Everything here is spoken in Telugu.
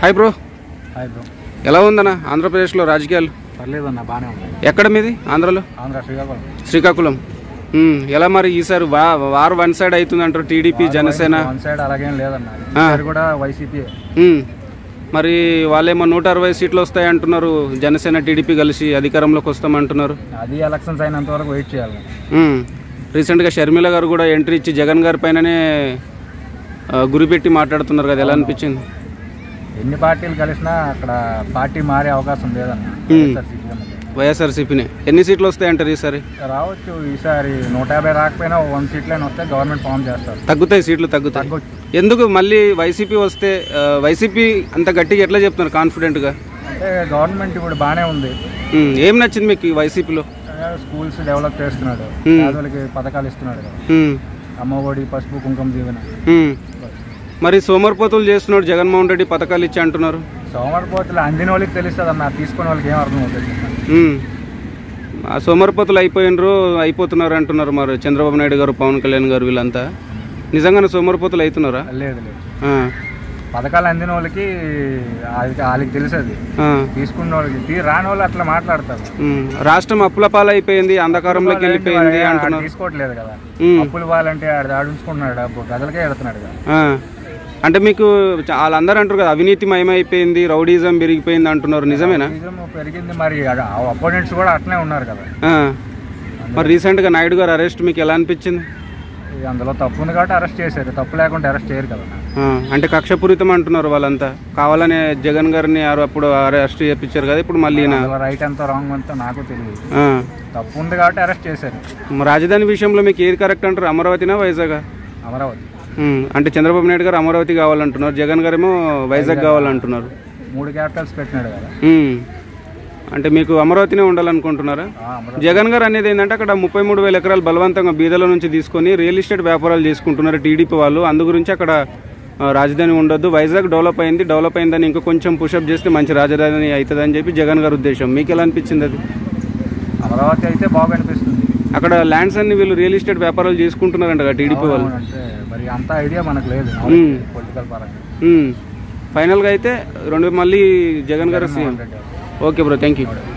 హాయ్ బ్రో హాయ్ బ్రో ఎలా ఉందన్న ఆంధ్రప్రదేశ్లో రాజకీయాలు పర్లేదు అన్న బాగానే ఉంది ఎక్కడ మీది ఆంధ్రలో ఆంధ్ర శ్రీకాకుళం శ్రీకాకుళం ఉమ్, ఎలా మరి ఈసారి వా వార్ వన్ సైడ్ అవుతుంది అంటారు టీడీపీ జనసేన వన్ సైడ్ అలాగేం లేదన్న ఆ. ఈసారి కూడా వైసీపీ ఉమ్, మరి వాళ్ళేమో నూట అరవై సీట్లు వస్తాయి అంటున్నారు జనసేన టీడీపీ కలిసి అధికారంలోకి వస్తామంటున్నారు అది ఎలక్షన్స్ అయినంత వరకు వెయిట్ చేయాలి ఉమ్, రీసెంట్గా షర్మిల గారు కూడా ఎంట్రీ ఇచ్చి జగన్ గారి పైననే ఆ, గురిపెట్టి మాట్లాడుతున్నారు కదా ఎలా అనిపించింది ఎన్ని పార్టీలు కలిసినా అక్కడ పార్టీ మారే అవకాశం లేదన్న ఉమ్. వైఎస్ఆర్సీపీ ఉన్నది. వైఎస్ఆర్సీపీనే ఎన్ని సీట్లు వస్తాయంటారు ఈసారి రావచ్చు ఈసారి నూట యాభై రాకపోయినా వన్ సీట్లైనా వస్తే గవర్నమెంట్ ఫామ్ చేస్తారు తగ్గుతాయి సీట్లు తగ్గుతాయి తగ్గొచ్చు ఎందుకు మళ్ళీ వైసీపీ వస్తే ఆ, వైసీపీ అంత గట్టిగా ఎట్లా చెప్తున్నారు కాన్ఫిడెంట్గా అంటే గవర్నమెంట్ ఇప్పుడు బాగానే ఉంది ఉమ్, ఏం నచ్చింది మీకు ఈ వైసీపీలో స్కూల్స్ డెవలప్ చేస్తున్నాడు ఉమ్. పేదలకి పథకాలు ఇస్తున్నాడు కదా ఉమ్, అమ్మఒడి పసుపు కుంకుమ దీవెన ఉమ్. మరి సోమరిపోతులు చేస్తున్నాడు జగన్మోహన్ రెడ్డి పథకాలు ఇచ్చి అంటున్నారు సోమరిపోతులు అందిన వాళ్ళకి తెలుస్తుంది అన్న తీసుకునే వాళ్ళకి ఏం అర్థం అవుతుంది ఉమ్. ఆ సోమరిపోతులు అయిపోయినరు అయిపోతున్నారు అంటున్నారు మరి చంద్రబాబు నాయుడు గారు పవన్ కళ్యాణ్ గారు వీళ్ళంతా నిజంగానే సోమరిపోతులు అవుతున్నారా లేదు లేదు ఆ, పథకాలు అందిన వాళ్ళకి వాళ్ళకి వాళ్ళకి తెలుసది ఆ, తీసుకున్న వాళ్ళకి తీ- రాని వాళ్ళు అట్లా మాట్లాడతారు ఉమ్. రాష్ట్రం అప్పుల పాలైపోయింది అంధకారంలోకి వెళ్ళిపోయింది ఆడు అంటున్నారు తీసుకోవట్లేదు కదా ఉమ్. అప్పులు వాళ్ళంటే ఆడు ఆడించుకుంటున్నాడు డబ్బు గదలకే వెళ్తున్నాడు కదా ఆ. అంటే మీకు చా- వాళ్ళందరూ అంటారు కదా అవినీతి మయమైపోయింది రౌడీజం పెరిగిపోయింది అంటున్నారు నిజమేనా నిజం పెరిగింది మరి అపోనెంట్స్ కూడా అట్లనే ఉన్నారు కదా ఆ. మరి రీసెంట్గా నాయుడు గారు అరెస్ట్ మీకు ఎలా అనిపించింది ఇది అందులో తప్పు ఉంది కాబట్టి అరెస్ట్ చేశారు తప్పు లేకుండా అరెస్ట్ చేయరు కదా ఆ, అంటే కక్షపూరితం అంటున్నారు వాళ్ళంతా కావాలనే జగన్ గారిని ఆ- అప్పుడు అరెస్ట్ చేయించారు కదా ఇప్పుడు మళ్ళీ ఈయన- అందులో రైట్ ఎంతో రాంగ్ ఎంతో నాకు తెలియదు ఆ. తప్పు ఉంది కాబట్టి అరెస్ట్ చేశారు మరి రాజధాని విషయంలో మీకు ఏది కరెక్ట్ అంటారు అమరావతినా వైజాగ్ అమరావతి అంటే చంద్రబాబు నాయుడు గారు అమరావతి కావాలంటున్నారు జగన్ గారేమో వైజాగ్ కావాలంటున్నారు మూడు క్యాపిటల్స్ పెట్టినాడు కదా ఉమ్. అంటే మీకు అమరావతినే ఉండాలనుకుంటున్నారా ఆ, అమరావతి జగన్ గారు అనేది ఏంటంటే అక్కడ ముప్పై మూడు వేల ఎకరాలు బలవంతంగా బీదల నుంచి తీసుకొని రియల్ ఎస్టేట్ వ్యాపారాలు చేసుకుంటున్నారు టీడీపీ వాళ్ళు అందు గురించి అక్కడ ఆ, రాజధాని ఉండొద్దు వైజాగ్ డెవలప్ అయింది డెవలప్ అయిందని ఇంకా కొంచెం పుషప్ చేస్తే మంచి రాజధాని అవుతుందని చెప్పి జగన్ గారి ఉద్దేశం మీకు ఎలా అనిపించింది అది అమరావతి అయితే బాగా అనిపిస్తుంది అక్కడ ల్యాండ్స్ అన్ని వీళ్ళు రియల్ ఎస్టేట్ వ్యాపారాలు చేసుకుంటున్నారంట కదా టీడీపీ వాళ్ళు అంటే మరి అంత ఐడియా మనకు లేదు ఉమ్. పొలిటికల్ పరంగా ఉమ్. ఫైనల్గా అయితే రెండు మళ్ళీ జగన్ గారు CM okay bro thank you